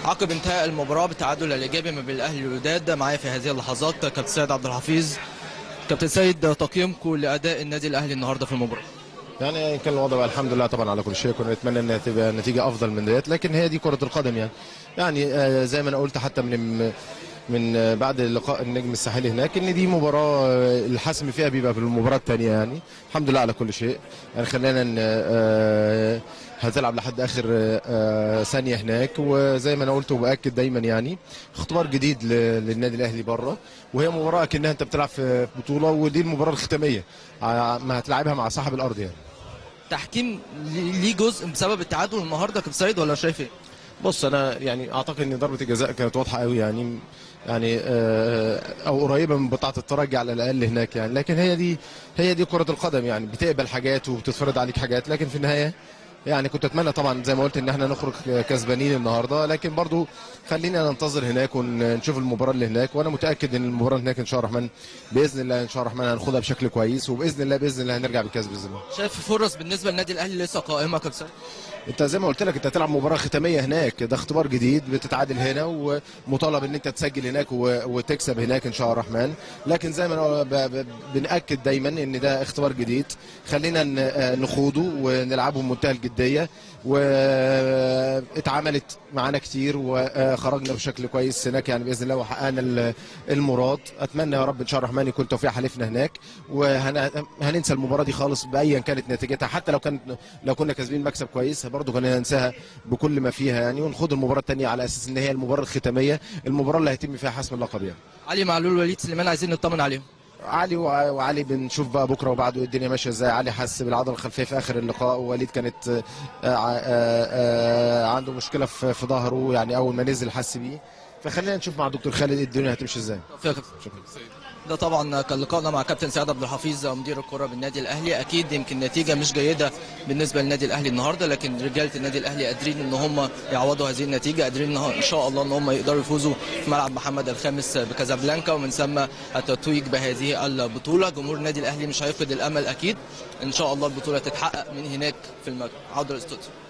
عقب انتهاء المباراه بالتعادل الايجابي ما بين الاهلي والوداد معايا في هذه اللحظات كابتن سيد عبد الحفيظ كابتن سيد تقييمكم لاداء النادي الاهلي النهارده في المباراه يعني كان الوضع بقى الحمد لله طبعا على كل شيء كنا نتمنى انها تبقى نتيجه افضل من ديت لكن هي دي كره القدم يعني يعني آه، زي ما انا قلت حتى من من آه، بعد لقاء النجم الساحلي هناك ان دي مباراه آه، الحسم فيها بيبقى في المباراه الثانيه يعني الحمد لله على كل شيء يعني خلينا ان آه، هتلعب لحد اخر آه، ثانيه هناك وزي ما انا قلت وباكد دايما يعني اختبار جديد ل- للنادي الاهلي بره وهي مباراه كانها انت بتلعب في بطوله ودي المباراه الختاميه ع- ما هتلعبها مع صاحب الارض يعني تحكيم ليه ليه جزء بسبب التعادل النهارده كابتن سيد ولا شايف ايه؟ بص انا يعني اعتقد ان ضربه الجزاء كانت واضحه قوي يعني يعني آه، او قريبه من بتاعه الترجي على الاقل هناك يعني لكن هي دي هي دي كره القدم يعني بتقبل حاجات وبتتفرض عليك حاجات لكن في النهايه يعني كنت اتمنى طبعا زي ما قلت ان احنا نخرج كسبانين النهارده لكن برضو خلينا ننتظر هناك ونشوف المباراه اللي هناك وانا متاكد ان المباراه هناك ان شاء الله الرحمن باذن الله ان شاء الله الرحمن هناخدها بشكل كويس وباذن الله باذن الله هنرجع بالكاس باذن الله شايف فرص بالنسبه للنادي الاهلي لسه قائمه كابتن سيد؟ انت زي ما قلت لك انت هتلعب مباراه ختاميه هناك ده اختبار جديد بتتعادل هنا ومطالب ان انت تسجل هناك و- وتكسب هناك ان شاء الله الرحمن لكن زي ما انا ب- ب- بناكد دايما ان ده اختبار جديد خلينا ن- آه نخوضه ونلعبه بمنتهى الجديه واتعملت معانا كتير وخرجنا بشكل كويس هناك يعني باذن الله وحققنا ال- المراد اتمنى يا رب ان شاء الله الرحمن يكون توفيق حليفنا هناك وهننسى المباراه دي خالص بايا كانت نتيجتها حتى لو كانت لو كنا كاسبين مكسب كويس برضه كنا ننساها بكل ما فيها يعني ونخوض المباراه الثانيه على اساس ان هي المباراه الختاميه المباراه اللي هيتم فيها حسم اللقب يعني علي معلول وليد سليمان عايزين نطمن عليهم علي وع- وعلي بنشوف بقى بكره وبعده الدنيا ماشيه ازاي علي حس بالعضله الخلفيه في اخر اللقاء ووليد كانت آه، آه، آه، عنده مشكله في في ظهره يعني اول ما نزل حس بيه فخلينا نشوف مع دكتور خالد الدنيا هتمشي ازاي توفيق يا كابتن شكرا ده طبعا كان لقائنا مع كابتن سعد عبد الحفيظ مدير الكره بالنادي الاهلي اكيد يمكن نتيجه مش جيده بالنسبه للنادي الاهلي النهارده لكن رجاله النادي الاهلي قادرين ان هم يعوضوا هذه النتيجه قادرين إن- ان شاء الله ان هم يقدروا يفوزوا في ملعب محمد الخامس بكازابلانكا ومن ثم التتويج بهذه البطوله جمهور النادي الاهلي مش هيفقد الامل اكيد ان شاء الله البطوله تتحقق من هناك في المغرب عوده الاستوديو